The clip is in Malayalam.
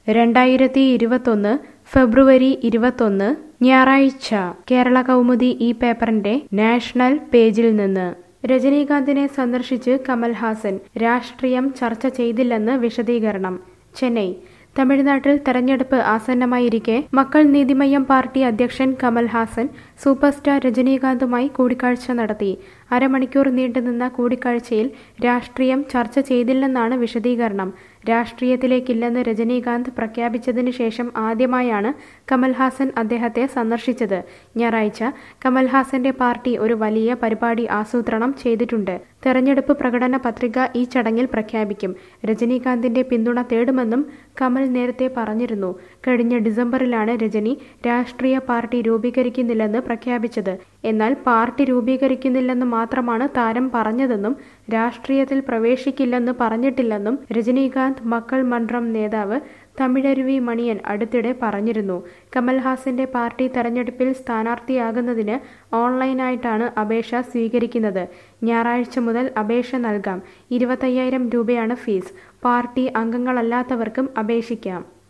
രണ്ടായിരത്തി ഇരുപത്തൊന്ന് ഫെബ്രുവരി ഇരുപത്തൊന്ന് ഞായറാഴ്ച കേരള കൗമുദി ഈ പേപ്പറിന്റെ നാഷണൽ പേജിൽ നിന്ന് രജനീകാന്തിനെ സന്ദർശിച്ച് കമൽഹാസൻ രാഷ്ട്രീയം ചർച്ച ചെയ്തില്ലെന്ന് വിശദീകരണം ചെന്നൈ തമിഴ്നാട്ടിൽ തെരഞ്ഞെടുപ്പ് ആസന്നമായിരിക്കെ മക്കൾ നീതിമയ്യം പാർട്ടി അധ്യക്ഷൻ കമൽഹാസൻ സൂപ്പർ സ്റ്റാർ രജനീകാന്തുമായി കൂടിക്കാഴ്ച നടത്തി അരമണിക്കൂർ നീണ്ടുനിന്ന കൂടിക്കാഴ്ചയിൽ രാഷ്ട്രീയം ചർച്ച ചെയ്തില്ലെന്നാണ് വിശദീകരണം രാഷ്ട്രീയത്തിലേക്കില്ലെന്ന് രജനീകാന്ത് പ്രഖ്യാപിച്ചതിന് ശേഷം ആദ്യമായാണ് കമൽഹാസൻ അദ്ദേഹത്തെ സന്ദർശിച്ചത് ഞായറാഴ്ച കമൽഹാസന്റെ പാർട്ടി ഒരു വലിയ പരിപാടി ആസൂത്രണം ചെയ്തിട്ടുണ്ട് തെരഞ്ഞെടുപ്പ് പ്രകടന പത്രിക ഈ ചടങ്ങിൽ പ്രഖ്യാപിക്കും രജനീകാന്തിന്റെ പിന്തുണ തേടുമെന്നും കമൽ നേരത്തെ പറഞ്ഞിരുന്നു കഴിഞ്ഞ ഡിസംബറിലാണ് രജനി രാഷ്ട്രീയ പാർട്ടി രൂപീകരിക്കുന്നില്ലെന്ന് പ്രഖ്യാപിച്ചത് എന്നാൽ പാർട്ടി രൂപീകരിക്കുന്നില്ലെന്ന് മാത്രമാണ് താരം പറഞ്ഞതെന്നും രാഷ്ട്രീയത്തിൽ പ്രവേശിക്കില്ലെന്ന് പറഞ്ഞിട്ടില്ലെന്നും രജനീകാന്ത് മക്കൾ മണ്ഡലം നേതാവ് തമിഴരുവി മണിയൻ അടുത്തിടെ പറഞ്ഞിരുന്നു കമൽഹാസന്റെ പാർട്ടി തെരഞ്ഞെടുപ്പിൽ സ്ഥാനാർത്ഥിയാകുന്നതിന് ഓൺലൈനായിട്ടാണ് അപേക്ഷ സ്വീകരിക്കുന്നത് ഞായറാഴ്ച മുതൽ അപേക്ഷ നൽകാം ഇരുപത്തയ്യായിരം രൂപയാണ് ഫീസ് പാർട്ടി അംഗങ്ങളല്ലാത്തവർക്കും അപേക്ഷിക്കാം